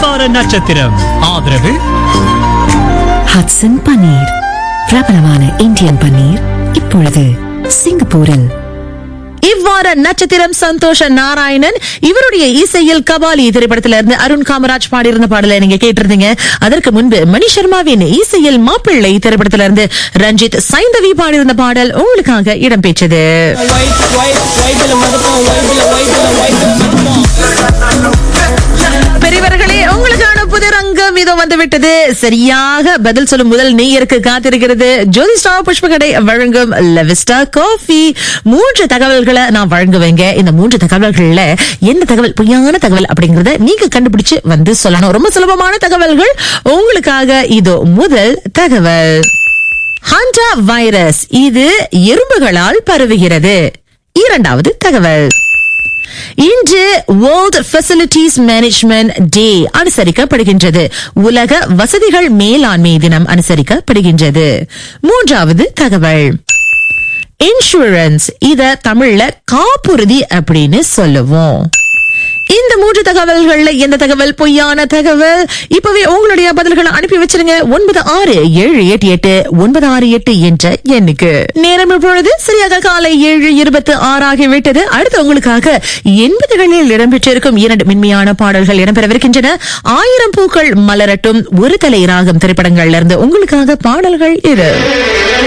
இவ்வார நட்சத்திரம் ஆதரவு ஹட்சன் பன்னீர் பிரபலமான இந்தியன் பன்னீர் இப்பொழுது சிங்கப்பூரில் இவ்வாறு நட்சத்திரம் சந்தோஷ நாராயணன் இவருடைய இசையில் கபாலி திரைப்படத்தில இருந்து அருண் காமராஜ் பாடியிருந்த பாடலை நீங்க கேட்டிருந்தீங்க அதற்கு முன்பு மணி சர்மாவின் இசையில் மாப்பிள்ளை திரைப்படத்தில இருந்து ரஞ்சித் சைந்தவி பாடியிருந்த பாடல் உங்களுக்காக இடம்பெற்றது பெரியவர்களே உங்களுக்கான புது ரங்கம் இதோ வந்து விட்டது சரியாக பதில் சொல்லும் முதல் நேயருக்கு காத்திருக்கிறது ஜோதி ஸ்டார் புஷ்பகடை வழங்கும் லெவிஸ்டா காஃபி மூன்று தகவல்களை நான் வழங்குவேங்க இந்த மூன்று தகவல்கள்ல எந்த தகவல் பொய்யான தகவல் அப்படிங்கறத நீங்க கண்டுபிடிச்சு வந்து சொல்லணும் ரொம்ப சுலபமான தகவல்கள் உங்களுக்காக இதோ முதல் தகவல் ஹண்டா வைரஸ் இது எறும்புகளால் பரவுகிறது இரண்டாவது தகவல் இன்று வேர்ல்ட் ஃபெசிலிட்டிஸ் மேனேஜ்மெண்ட் டே அனுசரிக்கப்படுகின்றது உலக வசதிகள் மேலாண்மை தினம் அனுசரிக்கப்படுகின்றது மூன்றாவது தகவல் இன்சூரன்ஸ் இத தமிழ்ல காப்புறுதி அப்படின்னு சொல்லுவோம் இந்த மூன்று தகவல்கள்ல எந்த தகவல் பொய்யான தகவல் இப்பவே உங்களுடைய பதில்களை அனுப்பி வச்சிருங்க ஒன்பது ஆறு ஏழு எட்டு எட்டு ஒன்பது ஆறு எட்டு என்ற எண்ணுக்கு நேரம் இப்பொழுது சரியாக காலை ஏழு இருபத்தி ஆறாகி விட்டது அடுத்து உங்களுக்காக எண்பதுகளில் இடம்பெற்றிருக்கும் இரண்டு மென்மையான பாடல்கள் இடம்பெறவிருக்கின்றன ஆயிரம் பூக்கள் மலரட்டும் ஒரு தலை ராகம் திரைப்படங்கள்ல இருந்து உங்களுக்காக பாடல்கள் இரு